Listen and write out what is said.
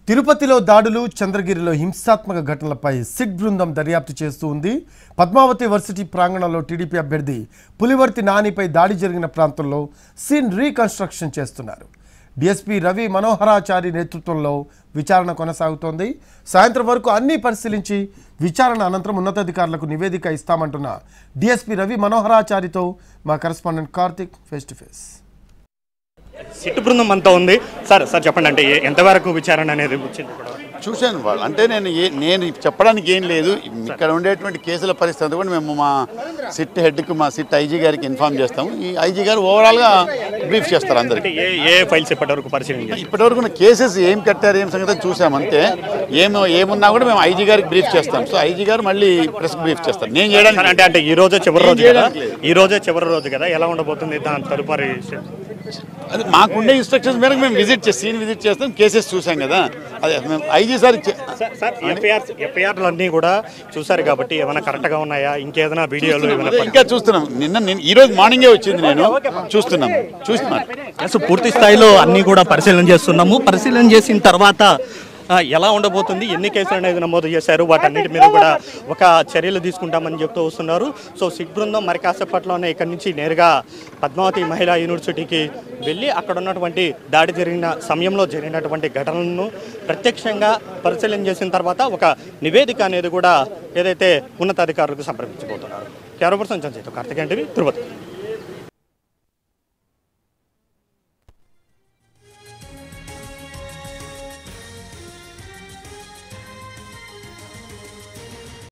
తిరుపతిలో దాడులు చంద్రగిరిలో హింసాత్మక ఘటనలపై సిట్ బృందం దర్యాప్తు చేస్తూ ఉంది పద్మావతి వర్సిటీ ప్రాంగణంలో టీడీపీ అభ్యర్థి పులివర్తి నానిపై దాడి జరిగిన ప్రాంతంలో సీన్ రీకన్స్ట్రక్షన్ చేస్తున్నారు డీఎస్పీ రవి మనోహరాచారి నేతృత్వంలో విచారణ కొనసాగుతోంది సాయంత్రం వరకు అన్నీ పరిశీలించి విచారణ అనంతరం ఉన్నతాధికారులకు నివేదిక ఇస్తామంటున్న డీఎస్పీ రవి మనోహరాచారితో మా correspondent Karthik face to face SIT బృందం అంతా ఉంది సార్ సార్ చెప్పండి అంటే ఏ- ఎంతవరకు విచారణ అనేది వచ్చింది ఇక్కడ చూశాను వాళ్ళు అంటే నేను ఏ నేను చెప్పడానికి ఏం లేదు ఇక్కడ ఉండేటువంటి కేసుల పరిస్థితి కూడా మేము మా సిట్ హెడ్కి మా సిట్ ఐజీ గారికి ఇన్ఫామ్ చేస్తాము ఈ ఐజీ గారు ఓవరాల్గా బ్రీఫ్ చేస్తారు అందరికి అంటే ఏ ఏ ఫైల్స్ ఇప్పటివరకు పరిశీలించారు ఇప్పటివరకు ఉన్న కేసెస్ ఏం కట్టారు ఏం సంగతి చూసాం అంతే ఏమో ఏమున్నా కూడా మేము ఐజీ గారికి బ్రీఫ్ చేస్తాం సో ఐజీ గారు మళ్ళీ ప్రెస్ బ్రీఫ్ చేస్తారు నేను సార్ చేయడానికి అంటే అంటే ఈ రోజే చివరి ఏం రోజు కదా చేయడానికి లేదు. ఈ రోజే చివరి రోజు కదా ఎలా ఉండబోతుంది దాని తదుపరి అది మాకుండే ఇన్స్ట్రక్షన్స్ మేరకు మేము విజిట్ చేసి సీన్ విజిట్ చేస్తాం కేసెస్ చూసాం కదా అదే మేము ఐజీ సార్ ఇచ్చే- సార్ సార్ ఎఫ్ఐఆర్ ఎఫ్ఐఆర్లు అన్నీ కూడా చూసారు కాబట్టి ఏమైనా కరెక్ట్గా ఉన్నాయా ఇంకేదైనా వీడియోలు ఏమైనా అదే ఇంకా చూస్తున్నాం నిన్న నిన్న ఈ రోజు మార్నింగే వచ్చింది నేను చూస్తున్నాం చూస్తున్నాను ఎస్ పూర్తి స్థాయిలో అన్ని కూడా పరిశీలన చేస్తున్నాము పరిశీలన చేసిన తర్వాత ఆ, ఎలా ఉండబోతుంది ఎన్ని కేసులు అనేది నమోదు చేశారు వాటన్నిటి మీద కూడా ఒక చర్యలు తీసుకుంటామని చెప్తూ వస్తున్నారు సో సిట్ బృందం మరి కాసేపట్లోనే ఇక్కడి నుంచి నేరుగా పద్మావతి మహిళా యూనివర్సిటీకి వెళ్ళి అక్కడ ఉన్నటువంటి దాడి జరిగిన సమయంలో జరిగినటువంటి ఘటనలను ప్రత్యక్షంగా పరిశీలన చేసిన తర్వాత ఒక నివేదిక అనేది కూడా ఏదైతే ఉన్నతాధికారులకు సంప్రదించబోతున్నారు కెమెరా పర్సన్ సంజయ్తో కార్తికేయ టీవీ తిరుపతి